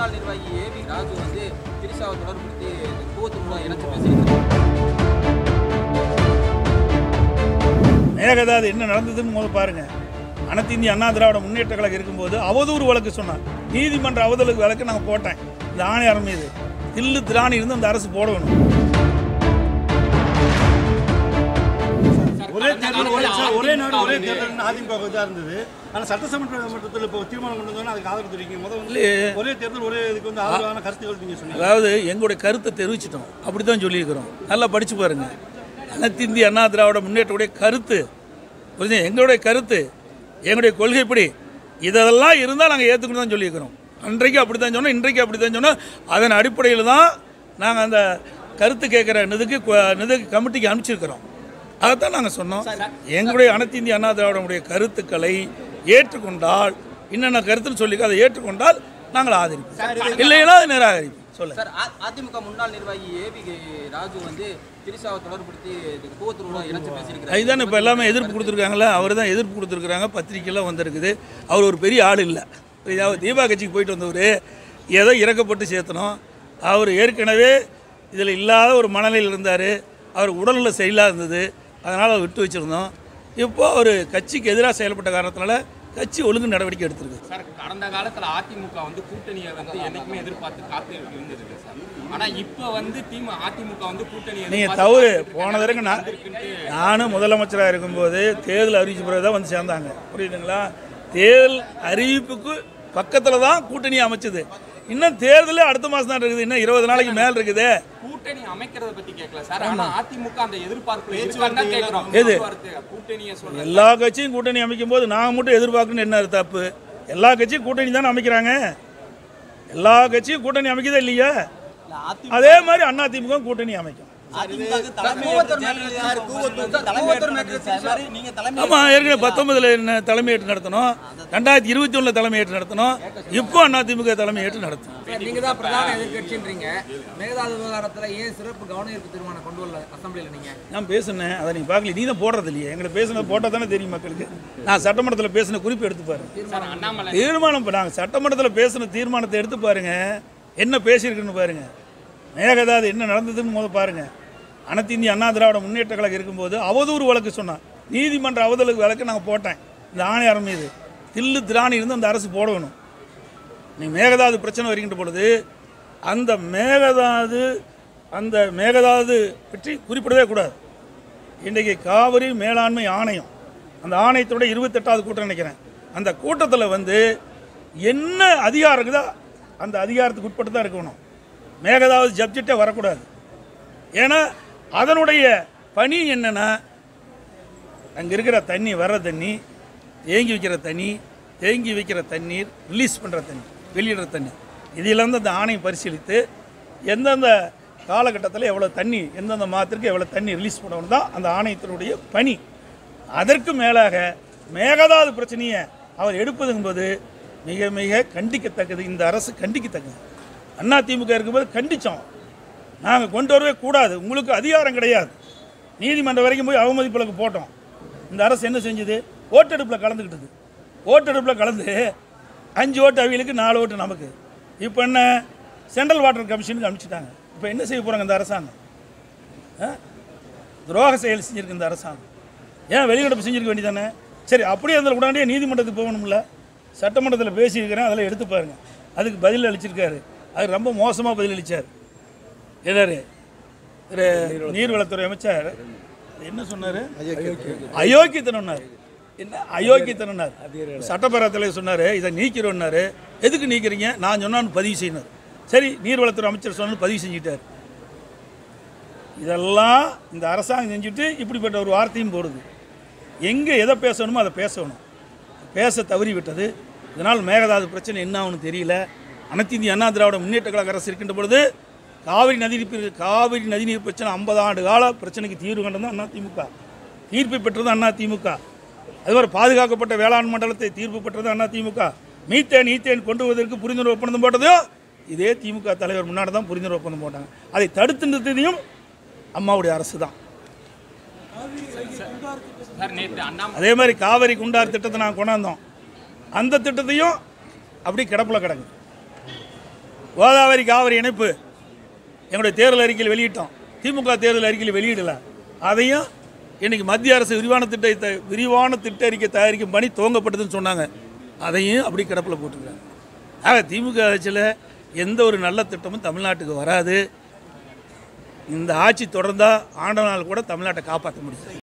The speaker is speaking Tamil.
முன்னாள் நிர்வாகி ஏவி ராஜு வந்து திரிஷாவை தொடர்புபடுத்தி இந்த கூவத்து மூலம் இணைச்சு பேசியிருக்காரு மேகதாது என்ன நடந்ததுன்னு முதல்ல பாருங்க அனைத்து இந்திய அண்ணா திராவிட முன்னேற்ற கழகம் இருக்கும்போது அவதூறு வழக்கு சொன்னார் நீதிமன்ற அவதூறு வழக்கு நாங்கள் போட்டேன் இந்த ஆணையாளர் மீது தில்லு திராணி இருந்து அந்த அரசு போட வேணும் ஒரே தேர்தல் ஒரே சார், ஒரே நாடு ஒரே தேர்தல் அதிமுக இதாக இருந்தது ஆனால் சட்டசமன்ற மன்றத்தில் இப்போ தீர்மானம் கொண்டு வந்தோன்னா அதுக்கு ஆதரவு தெரிவிங்க முதல் வந்து ஒரே தேர்தல் ஒரே இதுக்கு வந்து ஆதரவான கருத்துக்கள் நீங்கள் சொன்னீங்க அதாவது எங்களுடைய கருத்தை தெரிவிச்சிட்டோம் அப்படி தான் சொல்லியிருக்கிறோம் நல்லா படித்து பாருங்க அனைத்து இந்திய அண்ணா திராவிட முன்னேற்றக்கூடிய கருத்து புரியுது எங்களுடைய கருத்து எங்களுடைய கொள்கைப்படி இதெல்லாம் இருந்தால் நாங்கள் ஏற்றுக்கணும் தான் சொல்லியிருக்கிறோம் அன்றைக்கு அப்படி தான் சொன்னோம் இன்றைக்கு அப்படி தான் சொன்னோம் அதன் அடிப்படையில் தான் நாங்கள் அந்த கருத்து கேட்குற நிதிக்கு கொ- நிதிக்கு கமிட்டிக்கு அனுப்பிச்சிருக்கிறோம் அதைத்தான் நாங்கள் சொன்னோம் எங்களுடைய அனைத்து இந்திய அண்ணா திராவிடமுடைய கருத்துக்களை ஏற்றுக்கொண்டால் என்னென்ன கருத்துன்னு சொல்லி அதை ஏற்றுக்கொண்டால் நாங்கள் ஆதரிப்போம் இல்லைன்னா அதை நிராகரிப்போம் சொல்ல சார் அ- அதிமுக முன்னாள் நிர்வாகி ஏவி ராஜு வந்து திரிஷாவை தொடர்புபடுத்தி இந்த கூவத்து மூலம் இணைச்சு பேசியிருக்காரு அதுதான் இப்போ எல்லாமே எதிர்ப்பு கொடுத்துருக்காங்களே அவர் தான் எதிர்ப்பு கொடுத்துருக்குறாங்க பத்திரிக்கைலாம் வந்திருக்குது அவர் ஒரு பெரிய ஆள் இல்லை அவர் தீபா கட்சிக்கு போயிட்டு வந்தவர் ஏதோ இறக்கப்பட்டு சேர்த்தணும் அவர் ஏற்கனவே இதில் இல்லாத ஒரு மனநிலையில் இருந்தார் அவர் உடல்நிலை சரியில்லாத இருந்தது அதனால் அவர் விட்டு வச்சுருந்தோம் இப்போ அவர் கட்சிக்கு எதிராக செயல்பட்ட காரணத்தினால கட்சி ஒழுங்கு நடவடிக்கை எடுத்திருக்கு சார் கடந்த காலத்துல அதிமுக வந்து கூட்டணியை வந்து என்னைக்குமே எதிர்பார்த்து காத்து இருந்தது இல்லை சார் ஆனா இப்ப வந்து திமுக அதிமுக வந்து கூட்டணி நீங்கள் தவறு போன தடவை நான் நானும் முதலமைச்சராக இருக்கும்போது தேர்தல் அறிவிச்ச பிறகு தான் வந்து சேர்ந்தாங்க புரியுதுங்களா தேர்தல் அறிவிப்புக்கு பக்கத்தில் தான் கூட்டணி அமைச்சது இன்னும் தேர்தலே அடுத்த மாதம் தான் இருக்குது இன்னும் இருபது நாளைக்கு மேல் இருக்குது கூட்டணி அமைக்கிறத பத்தி கேட்கல சார் ஆனா அதிமுக அந்த எதிர்பார்ப்பு இருக்கான்னு தான் கேட்கிறோம் எது? வார்த்தை, கூட்டணியை சொல்ல எல்லா கட்சியும் கூட்டணி அமைக்கும் போது நாங்கள் மட்டும் எதிர்பார்க்கணும்னு என்ன தப்பு எல்லா கட்சியும் கூட்டணி தானே அமைக்கிறாங்க எல்லா கட்சியும் கூட்டணி அமைக்குதா இல்லையா அதே மாதிரி அண்ணா திமுக கூட்டணி அமைக்கும் Koovathur matter sir Koovathur Koovathur matter sir நீங்க தலைமை ஆமாம் ஏற்கனவே பத்தொன்பதில் என்ன தலைமையேற்று நடத்தணும் ரெண்டாயிரத்தி இருபத்தி ஒன்றில் தலைமையேற்று நடத்தணும் இப்போ அதிமுக தலைமையேற்று நடத்தும் நீங்க தான் பிரதான எதிர்க்கட்சின்றீங்க மேகதாது விவகாரத்துல ஏன் சிறப்பு கவன ஈர்ப்பு தீர்மானம் கொண்டு வரல அசம்பிளில நீங்க நான் பேசுனேன் அதை நீங்கள் பார்க்கல நீ தான் போடுறது இல்லையே எங்களை பேசுனது போட்டால் தானே தெரியும் மக்களுக்கு நான் சட்டமன்றத்தில் பேசின குறிப்பு எடுத்து பாருங்க சார் அண்ணாமலை தீர்மானம் இப்போ நாங்கள் சட்டமன்றத்தில் பேசின தீர்மானத்தை எடுத்து பாருங்க என்ன பேசியிருக்குன்னு பாருங்க மேகதாது என்ன நடந்ததுன்னு முதல்ல பாருங்க அனைத்து இந்திய அண்ணா திராவிட முன்னேற்ற கழகம் இருக்கும்போது அவதூறு வழக்கு சொன்னான் நீதிமன்ற அவதூறு வழக்கு நாங்கள் போட்டேன் இந்த ஆணையாளர் மீது தில்லு திராணி இருந்து அந்த அரசு போட வேணும் நீ மேகதாது பிரச்சனை வருகின்ற பொழுது அந்த மேகதாது அந்த மேகதாது பற்றி குறிப்பிடவே கூடாது இன்றைக்கு காவிரி மேலாண்மை ஆணையம் அந்த ஆணையத்தோட இருபத்தெட்டாவது கூட்டம் நினைக்கிறேன் அந்த கூட்டத்தில் வந்து என்ன அதிகாரம் இருக்குதோ அந்த அதிகாரத்துக்கு உட்பட்டு தான் இருக்கணும் மேகதாது சப்ஜெக்டே வரக்கூடாது ஏன்னா அதனுடைய பணி என்னென்னா அங்கே இருக்கிற தண்ணி வர்ற தண்ணி தேங்கி வைக்கிற தண்ணி தேங்கி வைக்கிற தண்ணீர் ரிலீஸ் பண்ணுற தண்ணி வெளியிடுற தண்ணி இதிலிருந்து அந்த ஆணையம் பரிசீலித்து எந்தெந்த காலகட்டத்தில் எவ்வளோ தண்ணி எந்தெந்த மாதத்திற்கு எவ்வளோ தண்ணி ரிலீஸ் பண்ணணும் தான் அந்த ஆணையத்தினுடைய பணி அதற்கு மேலாக மேகதாது பிரச்சனையை அவர் எடுப்பதுங்கும்போது மிக மிக கண்டிக்கத்தக்கது இந்த அரசு கண்டிக்கத்தக்கது அண்ணா திமுக இருக்கும்போது கண்டித்தோம் நாங்கள் கொண்டு வரவே கூடாது உங்களுக்கு அதிகாரம் கிடையாது நீதிமன்றம் வரைக்கும் போய் அவமதிப்புகளுக்கு போட்டோம் இந்த அரசு என்ன செஞ்சது ஓட்டெடுப்பில் கலந்துக்கிட்டது ஓட்டெடுப்பில் கலந்து அஞ்சு ஓட்டு அவங்களுக்கு நாலு ஓட்டு நமக்கு இப்போ என்ன சென்ட்ரல் வாட்டர் கமிஷனுக்கு அனுப்பிச்சிட்டாங்க இப்போ என்ன செய்ய போகிறாங்க இந்த அரசாங்கம் ஆ? துரோக செயல் செஞ்சிருக்கு இந்த அரசாங்கம் ஏன் வெளிநடப்பு செஞ்சிருக்க வேண்டியதானே சரி அப்படியே அதில் உடனடியே நீதிமன்றத்துக்கு போகணும்ல சட்டமன்றத்தில் பேசியிருக்கிறேன் அதெல்லாம் எடுத்து பாருங்க அதுக்கு பதில் அளிச்சிருக்காரு அது ரொம்ப மோசமாக பதில் அளித்தார் எதாரு திரு நீர்வளத்துறை அமைச்சர் என்ன சொன்னார் அயோக்கியத்தனம்னார் என்ன அயோக்கியத்தனம்னார் சட்டப்பேரவைத் தலைவர் சொன்னார் இதை நீக்கிறோன்னாரு எதுக்கு நீக்கிறீங்க நான் சொன்னான்னு பதிவு செய்யணும் சரி நீர்வளத்துறை அமைச்சர் சொன்னு பதிவு செஞ்சுட்டார் இதெல்லாம் இந்த அரசாங்கம் செஞ்சுட்டு இப்படிப்பட்ட ஒரு வார்த்தையும் போடுது எங்கே எதை பேசணுமோ அதை பேசணும் பேச தவறி விட்டது இதனால் மேகதாது பிரச்சனை என்ன ஆகும்னு தெரியல அனைத்து இந்திய அண்ணா திராவிட முன்னேற்ற கழக அரசு இருக்கின்ற பொழுது காவிரி நதிநீர் பிரி- காவிரி நதிநீர் பிரச்சனை ஐம்பது ஆண்டு கால பிரச்சனைக்கு தீர்வு கண்டது அண்ணா திமுக தீர்ப்பை பெற்றது அண்ணா திமுக அதுமாதிரி பாதுகாக்கப்பட்ட வேளாண் மண்டலத்தை தீர்ப்பு பெற்றது அண்ணா திமுக மீத்தேன் ஈத்தேன் கொண்டு வருவதற்கு புரிந்துணர்வு ஒப்பந்தம் போட்டதும் இதே திமுக தலைவர் முன்னாடி தான் புரிந்துணர்வு ஒப்பந்தம் போட்டாங்க அதை தடுத்து நிறுத்தியதையும் அம்மாவுடைய அரசு தான் சார் நேற்று அண்ணாமலை அதே மாதிரி காவிரி குண்டார் திட்டத்தை நாங்கள் கொண்டாந்தோம் அந்த திட்டத்தையும் அப்படி கிடப்பில் கிடக்கு கோதாவரி காவிரி இணைப்பு எங்களுடைய தேர்தல் அறிக்கையில் வெளியிட்டோம் திமுக தேர்தல் அறிக்கையில் வெளியிடல அதையும் இன்னைக்கு மத்திய அரசு விரிவான திட்டத்தை விரிவான திட்ட அறிக்கை தயாரிக்கும் பணி துவங்கப்பட்டதுன்னு சொன்னாங்க அதையும் அப்படி கிடப்பில் போட்டுருக்காங்க ஆக திமுக ஆட்சியில் எந்த ஒரு நல்ல திட்டமும் தமிழ்நாட்டுக்கு வராது இந்த ஆட்சி தொடர்ந்தால் ஆண்ட நாள் கூட தமிழ்நாட்டை காப்பாற்ற முடியாது